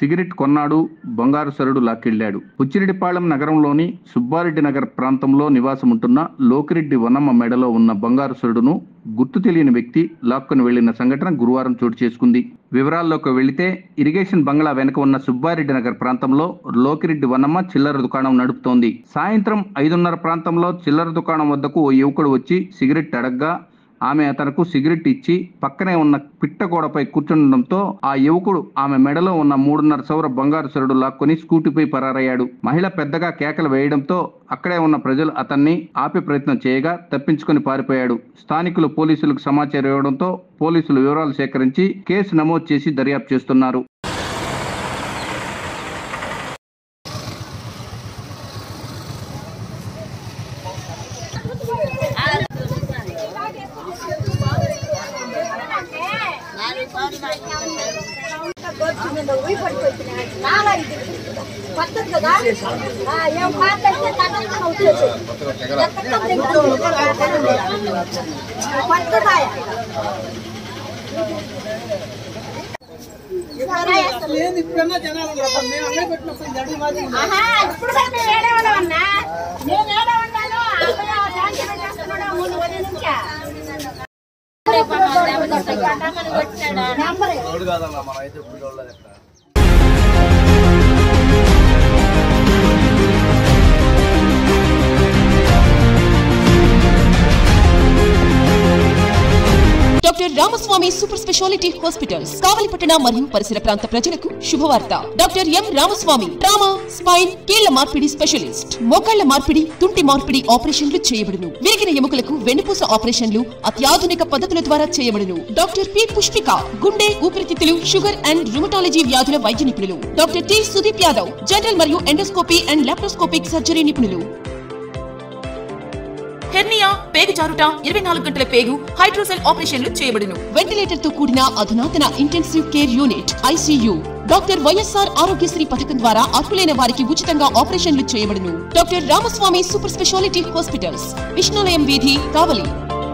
Cigarette కొన్నాడు బంగారు సరుడు లాక్కెళ్లాడు పుచ్చిరెడ్డిపాళెం నగరంలోని సుబ్బారెడ్డి నగర్ ప్రాంతంలో నివాసం ఉంటున్న లోకిరెడ్డి వనమ్మ మెడలో ఉన్న బంగారు సరుడును గుర్తు తెలియని వ్యక్తి లాక్కొని వెళ్లిన సంఘటన గురువారం చోటు చేసుకుంది వివరాల్లోకి వెళితే ఇరిగేషన్ బంగ్లా వెనుక ఉన్న సుబ్బారెడ్డి నగర్ ప్రాంతంలో లోకిరెడ్డి వనమ్మ చిల్లర దుకాణం నడుపుతోంది సాయంత్రం ఐదున్నర ప్రాంతంలో చిల్లర దుకాణం వద్దకు ఓ యువకుడు వచ్చి సిగరెట్ అడగ్గా ఆమె అతనికి సిగరెట్ ఇచ్చి పక్కనే ఉన్న పిట్టగోడపై కూర్చుండడంతో ఆ యువకుడు ఆమె మెడలో ఉన్న మూడున్నర సౌర బంగారు సరుడు లాక్కొని స్కూటీపై పరారయ్యాడు మహిళ పెద్దగా కేకలు వేయడంతో అక్కడే ఉన్న ప్రజలు అతన్ని ఆపే ప్రయత్నం చేయగా తప్పించుకొని పారిపోయాడు స్థానికులు పోలీసులకు సమాచారం ఇవ్వడంతో పోలీసులు వివరాలు సేకరించి కేసు నమోదు చేసి దర్యాప్తు చేస్తున్నారు కొత్తది కదా ఆ, ఏం మాట్లాడితే తనంతా వచ్చేసి కొత్తదాయ ఏంది ఇప్పుడన్నా జనాలు ఉన్నారు. మేము అన్నీ పెట్టినప్పుడు ఇది అడుగు మాది ఉంది. ఆహా, ఇప్పుడు కూడా మేము ఏడే ఉన్నామన్నా నేను ఏడే ఉన్నాను అబ్బాయి ఆ ట్యాంకీ పెట్టేస్తున్నాడు ఆ ముందు ఉదయం నుంచే. Number doctor Ramaswamy super speciality hospitals కావలిపట్టణ మరియు పరిసర ప్రాంత ప్రజలకు శుభవార్త doctor M Ramaswamy trauma spine కీళ్ల మార్పిడి స్పెషలిస్ట్ మోకాళ్ల మార్పిడి తుంటి మార్పిడి ఆపరేషన్లు చేయబడును విరిగిన ఎముకలకు వెన్నుపూస ఆపరేషన్లు అత్యాధునిక పద్ధతుల ద్వారా చేయబడును డాక్టర్ పి పుష్పిక గుండె ఊపిరితిత్తులు షుగర్ అండ్ రుమటాలజీ వ్యాధుల వైద్య నిపుణులు doctor T Sudeep Yadav general మరియు ఎండోస్కోపీ అండ్ లాప్రోస్కోపిక్ సర్జరీ నిపుణులు హెర్నియా పేగు జారుట ఇరవై నాలుగు గంటల పేగు హైడ్రోసెల్ ఆపరేషన్లు చేయబడును వెంటిలేటర్ తో కూడిన అధునాతన intensive care unit ICU doctor YSR Aarogyasri పథకం ద్వారా అర్హులైన వారికి ఉచితంగా ఆపరేషన్లు చేయబడును doctor Ramaswamy super speciality hospitals Vishnulayam వీధి కావలి